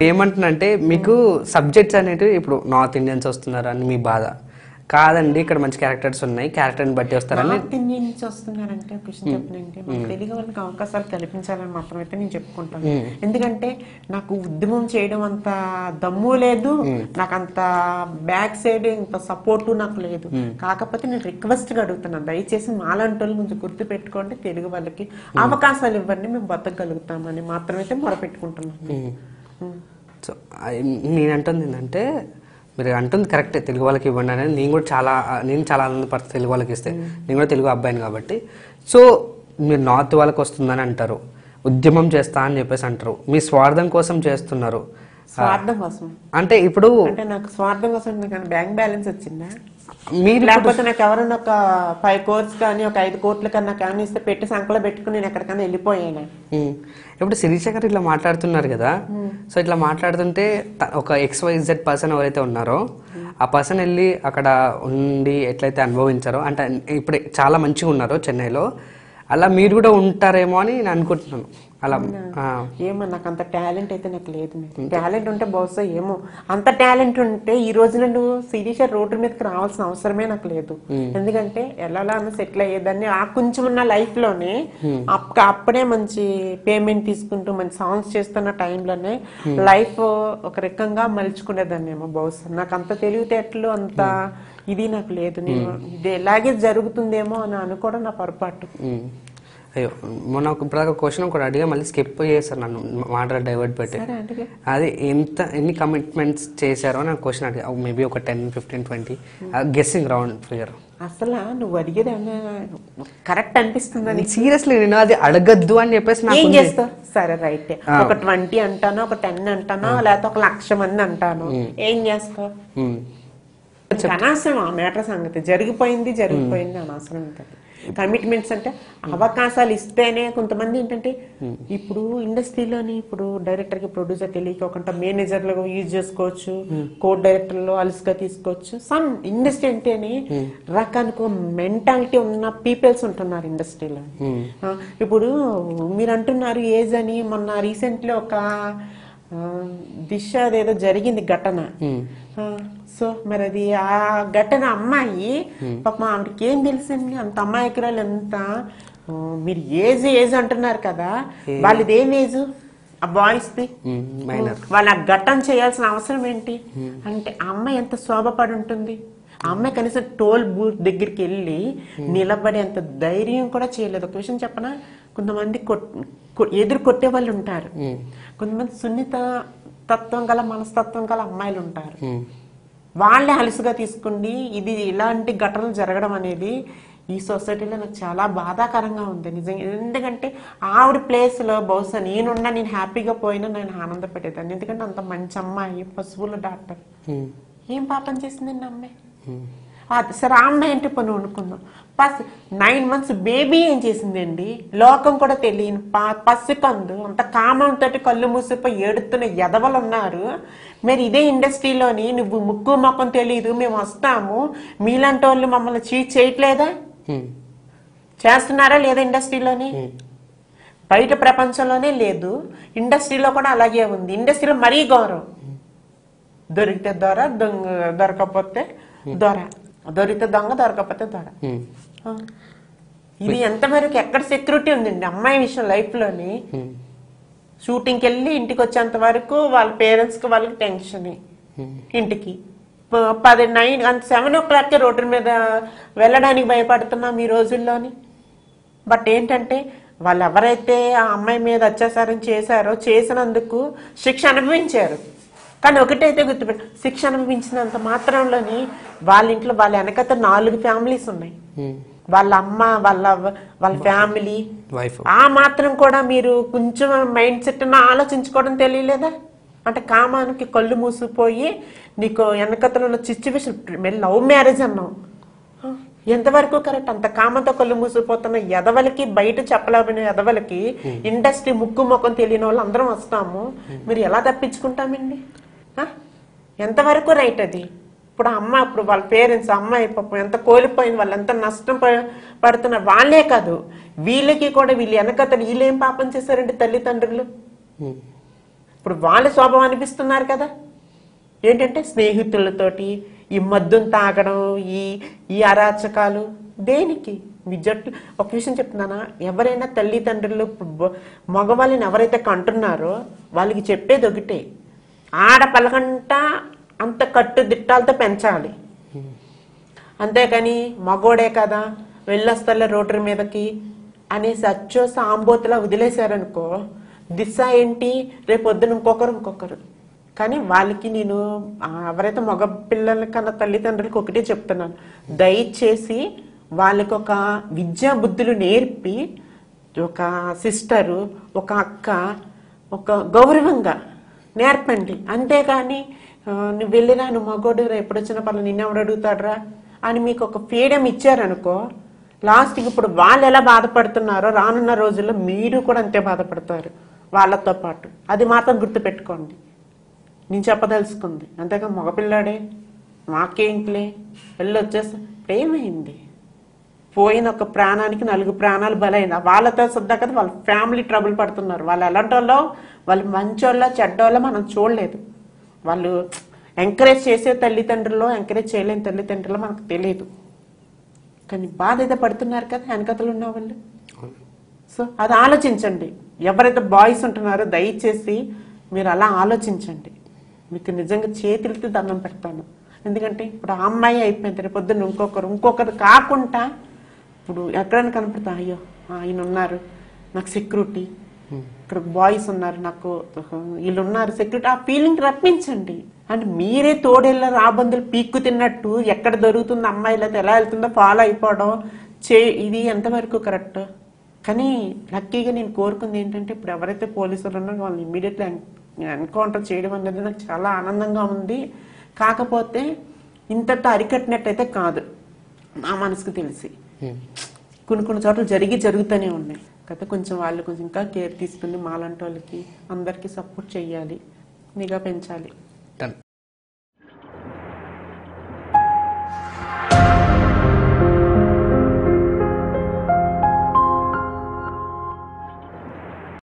ఏమంటున్నంటే మీకు సబ్జెక్ట్స్ అనేటివి ఇప్పుడు నార్త్ ఇండియన్స్ వస్తున్నారు అని మీ బాధ కాదండి ఇక్కడ మంచి క్యారెక్టర్స్ ఉన్నాయి క్యారెక్టర్ని బట్టి వస్తారని నార్త్ ఇండియన్ నుంచి వస్తున్నారంటే క్వశ్చన్ చెప్పనంటే మన తెలుగు వాళ్ళకి అవకాశాలు కల్పించాలని మాత్రం అయితే నేను చెప్పుకుంటాను ఎందుకంటే నాకు ఉద్యమం చేయడం అంత దమ్ము లేదు నాకు అంత బ్యాక్ సైడ్ ఇంత సపోర్ట్ నాకు లేదు కాకపోతే నేను రిక్వెస్ట్ గా అడుగుతున్నాను దయచేసి మాలాంటి వాళ్ళు కొంచెం గుర్తు పెట్టుకోండి తెలుగు వాళ్ళకి అవకాశాలు ఇవ్వండి మేము బతకగలుగుతామని మాత్రమైతే మొరపెట్టుకుంటున్నాను ఉమ్. సో నేను అంటుంది ఏంటంటే మీరు అంటుంది కరెక్టే తెలుగు వాళ్ళకి ఇవ్వండి అనేది నేను కూడా చాలా నేను చాలా ఆనందపడతాను తెలుగు వాళ్ళకి ఇస్తే నేను కూడా తెలుగు అబ్బాయిని కాబట్టి సో మీరు నార్త్ వాళ్ళకి వస్తుందని అంటారు ఉద్యమం చేస్తా అని చెప్పేసి అంటారు మీ స్వార్థం కోసం చేస్తున్నారు స్వార్థం కోసం అంటే ఇప్పుడు అంటే నాకు స్వార్థం కోసం నాకు బ్యాంక్ బ్యాలెన్స్ వచ్చిందా మీరు లేకపోతే నాకు ఎవరైనా ఒక ఫైవ్ కోర్స్ కానీ ఒక ఐదు కోట్ల కన్నా కానీ ఇస్తే పెట్టి సంకలో పెట్టుకుని నేను ఎక్కడికైనా వెళ్ళిపోయాను ఉమ్. ఇప్పుడు శిరీష గారు ఇట్లా మాట్లాడుతున్నారు కదా సో ఇట్లా మాట్లాడుతుంటే త- ఒక ఎక్స్ వై జెడ్ పర్సన్ ఎవరైతే ఉన్నారో ఆ పర్సన్ వెళ్ళి అక్కడ ఉండి ఎట్లయితే అనుభవించారో అంటే ఇప్పుడు చాలా మంచిగా ఉన్నారో చెన్నైలో అలా మీరు కూడా ఉంటారేమో అని నేను అనుకుంటున్నాను అలా ఆ. ఏమో నాకు అంత టాలెంట్ అయితే నాకు లేదు టాలెంట్ ఉంటే బహుశా ఏమో అంత టాలెంట్ ఉంటే ఈ రోజు నేను శిరీష రోడ్డు మీదకి రావాల్సిన అవసరమే నాకు లేదు ఎందుకంటే ఎలా అన్న సెటిల్ అయ్యేదాన్ని ఆ కొంచెం ఉన్న లైఫ్ లోనే అప్ప- అప్పుడే మంచి పేమెంట్ తీసుకుంటూ మంచి సాంగ్స్ చేస్తున్న టైంలోనే లైఫ్ ఒక రకంగా మలుచుకునేదాన్ని ఏమో బహుశా నాకు అంత తెలివితేటలు అంత ఇది నాకు లేదు నేను ఇది ఎలాగే జరుగుతుందేమో అని అనుకోవడం నా పొరపాటు ఉమ్. అయ్యో మొన్న ఒక ఇప్పుడు క్వశ్చన్ ఒకటి అడిగా మళ్ళీ స్కిప్ చేశారు నన్ను మాట డైవర్ట్ పెట్టి సరే అంటే అది ఎంత ఎన్ని కమిట్మెంట్స్ చేశారో నాకు క్వశ్చన్ అడిగా మేబీ ఒక ten fifteen twenty guessing round figure అసలు నువ్వు అడిగేది కరెక్ట్ అనిపిస్తుందని సీరియస్లీ నేను అది అడగద్దు అని చెప్పేసి నాకు ఏం ఉంది. చేస్తావు సరే రైట్ ఒక ట్వంటీ అంటాను ఒక టెన్ అంటాను లేకపోతే ఒక లక్ష మంది అంటాను ఏం చేస్తావు ఉమ్. ఇంకా అనవసరం ఆ మ్యాటర్ సంగతి జరిగిపోయింది జరిగిపోయింది అనవసరం ఇంకా కమిట్మెంట్స్ అంటే అవకాశాలు ఇస్తేనే కొంతమంది ఏంటంటే ఇప్పుడు ఇండస్ట్రీలోని ఇప్పుడు డైరెక్టర్ కి ప్రొడ్యూసర్ తెలియకోకుండా మేనేజర్ లో యూజ్ చేసుకోవచ్చు కో డైరెక్టర్ లో అలుసుగా తీసుకోవచ్చు సమ్ ఇండస్ట్రీ అంటేనే రకానికి మెంటాలిటీ ఉన్న పీపుల్స్ ఉంటున్నారు ఇండస్ట్రీలో ఆ, ఇప్పుడు మీరు అంటున్నారు ఏజ్ అని మొన్న రీసెంట్లీ ఒక ఆ, దిశ అదేదో జరిగింది ఘటన ఆ, సో మరి అది ఆ ఘటన అమ్మాయి పాప ఆవిడకి ఏం తెలిసింది అంత అమ్మాయికురాలు ఎంత ఆ, మీరు ఏజ్ ఏజ్ అంటున్నారు కదా వాళ్ళది ఏం ఏజ్ ఆ బాయ్స్ ది ఉమ్. మైనర్ వాళ్ళ ఆ ఘట్టం చేయాల్సిన అవసరం ఏంటి అంటే ఆ అమ్మాయి ఎంత శోభపడి ఉంటుంది ఆ అమ్మాయి కనీసం టోల్ బూత్ దగ్గరికి వెళ్ళి నిలబడే అంత ధైర్యం కూడా చేయలేదు ఒక విషయం చెప్పనా కొంతమంది కొట్- కొ- ఎదురు కొట్టే వాళ్ళు ఉంటారు కొంతమంది సున్నిత తత్వం గల మనస్తత్వం గల అమ్మాయిలు ఉంటారు ఉమ్. వాళ్ళే అలుసుగా తీసుకుండి ఇది ఇలాంటి ఘటనలు జరగడం అనేది ఈ సొసైటీలో నాకు చాలా బాధాకరంగా ఉంది నిజంగా ఎందుకంటే ఆవిడ ప్లేస్ లో బహుశా నేనున్నా నేను హ్యాపీగా పోయినా నేను ఆనందపడేదాన్ని ఎందుకంటే అంత మంచి అమ్మాయి పశువుల డాక్టర్ ఉమ్. ఏం పాపం చేసిందండి అమ్మాయి అది సరే ఆ అమ్మాయి అంటే పని అనుకుందాం పసి నైన్ మంత్స్ బేబీ ఏం చేసిందండి లోకం కూడా తెలియని పా- పసికందు అంత కామంతో కళ్ళు మూసిపోయి ఏడుతున్న ఎదవలు ఉన్నారు మరి ఇదే ఇండస్ట్రీలోని నువ్వు ముక్కు మొక్కం తెలియదు మేము వస్తాము మీలాంటి వాళ్ళు మమ్మల్ని చీట్ చేయట్లేదా ఉమ్. చేస్తున్నారా లేదా ఇండస్ట్రీలోని బయట ప్రపంచంలోనే లేదు ఇండస్ట్రీలో కూడా అలాగే ఉంది ఇండస్ట్రీలో మరీ గౌరవం దొరికితే దొర దొంగ దొరకకపోతే దొర దొరికితే దొంగ దొరకకపోతే దొర ఉమ్. ఆ. ఇది ఎంతవరకు ఎక్కడ సెక్యూరిటీ ఉందండి అమ్మాయి విషయం లైఫ్ లోని ఉమ్. షూటింగ్కి వెళ్ళి ఇంటికి వచ్చేంత వరకు వాళ్ళ పేరెంట్స్ కి వాళ్ళకి టెన్షన్ ఇంటికి ప- పది నైన్ అంత సెవెన్ ఓ క్లాక్ రోడ్డు మీద వెళ్ళడానికి భయపడుతున్నాం ఈ రోజుల్లోని బట్ ఏంటంటే వాళ్ళు ఎవరైతే ఆ అమ్మాయి మీద అత్యాచారం చేశారో చేసినందుకు శిక్ష అనుభవించారు కానీ ఒకటైతే గుర్తుపెట్టు శిక్ష అనుభవించినంత మాత్రంలోని వాళ్ళ ఇంట్లో వాళ్ళ వెనకత నాలుగు ఫ్యామిలీస్ ఉన్నాయి ఉమ్. వాళ్ళ అమ్మ వాళ్ళ వాళ్ళ ఫ్యామిలీ వైఫ్ ఆ మాత్రం కూడా మీరు కొంచెం మైండ్ సెట్ ఆలోచించుకోవడం తెలియలేదా అంటే కామానికి కళ్ళు మూసిపోయి నీకు వెనకతలో ఉన్న సిచ్యువేషన్ మేము లవ్ మ్యారేజ్ అన్నావు ఆ, ఎంతవరకు కరెక్ట్ అంత కామంతో కళ్ళు మూసిపోతున్న ఎదవలకి బయట చెప్పలేని ఎదవలకి ఇండస్ట్రీ ముక్కు ముఖం తెలియని వాళ్ళు అందరం వస్తాము మీరు ఎలా తప్పించుకుంటామండి ఆ? ఎంతవరకు రైట్ అది ఇప్పుడు అమ్మ ఇప్పుడు వాళ్ళ పేరెంట్స్ అమ్మాయి పాపం ఎంత కోల్పోయింది వాళ్ళు ఎంత నష్టం ప- పడుతున్నారు వాళ్ళే కాదు వీళ్ళకి కూడా వీళ్ళు వెనకతలు వీళ్ళు ఏం పాపం చేశారండి తల్లిదండ్రులు ఉమ్. ఇప్పుడు వాళ్ళ శోభం అనిపిస్తున్నారు కదా ఏంటంటే స్నేహితులతోటి ఈ మద్దును తాగడం ఈ ఈ అరాచకాలు దేనికి మీ జట్టు ఒక విషయం చెప్తున్నానా ఎవరైనా తల్లిదండ్రులు బ- మగవాళ్ళని ఎవరైతే కంటున్నారో వాళ్ళకి చెప్పేది ఒకటే ఆడపలకంట అంత కట్టుదిట్టాలతో పెంచాలి అంతేకాని మగోడే కదా వెళ్ళొస్తలే రోడ్డు మీదకి అనేసి అచ్చో సాంబోతులా వదిలేశారనుకో దిశ ఏంటి రేపు పొద్దున ఇంకొకరు ఇంకొకరు కానీ వాళ్ళకి నేను ఆ, ఎవరైతే మగ పిల్లల కన్నా తల్లిదండ్రులకు ఒకటే చెప్తున్నాను దయచేసి వాళ్ళకి ఒక విద్యా బుద్ధులు నేర్పి ఒక సిస్టరు ఒక అక్క ఒక గౌరవంగా నేర్పండి అంతేగాని ఆ, నువ్వు వెళ్ళిరా నువ్వు మగోడు ఎప్పుడు వచ్చిన పనులు నిన్నెవడు అడుగుతాడరా అని మీకు ఒక ఫ్రీడమ్ ఇచ్చారనుకో లాస్ట్కి ఇప్పుడు వాళ్ళు ఎలా బాధపడుతున్నారో రానున్న రోజుల్లో మీరు కూడా అంతే బాధపడతారు వాళ్ళతో పాటు అది మాత్రం గుర్తుపెట్టుకోండి నేను చెప్పదలుచుకుంది అంతేగా మగపిల్లాడే మాకేంటిలే వెళ్ళి వచ్చేసి ఏమైంది పోయిన ఒక ప్రాణానికి నలుగురు ప్రాణాలు బలైంది వాళ్ళతో సొద్దా కదా వాళ్ళ ఫ్యామిలీ ట్రబుల్ పడుతున్నారు వాళ్ళు ఎలాంటి వాళ్ళో వాళ్ళు మంచోళ్ళ చెడ్డోళ్ళ మనం చూడలేదు వాళ్ళు ఎంకరేజ్ చేసే తల్లిదండ్రులు ఎంకరేజ్ చేయలేని తల్లిదండ్రులు మనకు తెలియదు కానీ బాధ అయితే పడుతున్నారు కదా వెనకతలు ఉన్న వాళ్ళు సో అది ఆలోచించండి ఎవరైతే బాయ్స్ ఉంటున్నారో దయచేసి మీరు అలా ఆలోచించండి మీకు నిజంగా చేతులతో దండం పెడతాను ఎందుకంటే ఇప్పుడు ఆ అమ్మాయి అయిపోయింది రేపు పొద్దున్న ఇంకొకరు ఇంకొకరు కాకుండా ఇప్పుడు ఎక్కడైనా కనపడతా అయ్యో ఆయన ఉన్నారు నాకు సెక్యూరిటీ ఇక్కడ బాయ్స్ ఉన్నారు నాకు వీళ్ళు ఉన్నారు సెక్యూరిటీ ఆ ఫీలింగ్ రప్పించండి అంటే మీరే తోడేళ్ళ రాబందులు పీక్కు తిన్నట్టు ఎక్కడ దొరుకుతుంది అమ్మాయిలతో ఎలా వెళ్తుందో ఫాలో అయిపోవడం చే ఇది ఎంతవరకు కరెక్ట్ కానీ లక్కీగా నేను కోరుకుంది ఏంటంటే ఇప్పుడు ఎవరైతే పోలీసులు ఉన్నారో వాళ్ళని ఇమీడియట్లీ ఎన్కౌంటర్ చేయడం అనేది నాకు చాలా ఆనందంగా ఉంది కాకపోతే ఇంతతో అరికట్టినట్టయితే కాదు నా మనసుకు తెలిసి కొన్ని కొన్ని చోట్ల జరిగి జరుగుతూనే ఉన్నాయి కదా కొంచెం వాళ్ళు కొంచెం ఇంకా కేర్ తీసుకుని మాలాంటి వాళ్ళకి అందరికీ సపోర్ట్ చేయాలి నిఘా పెంచాలి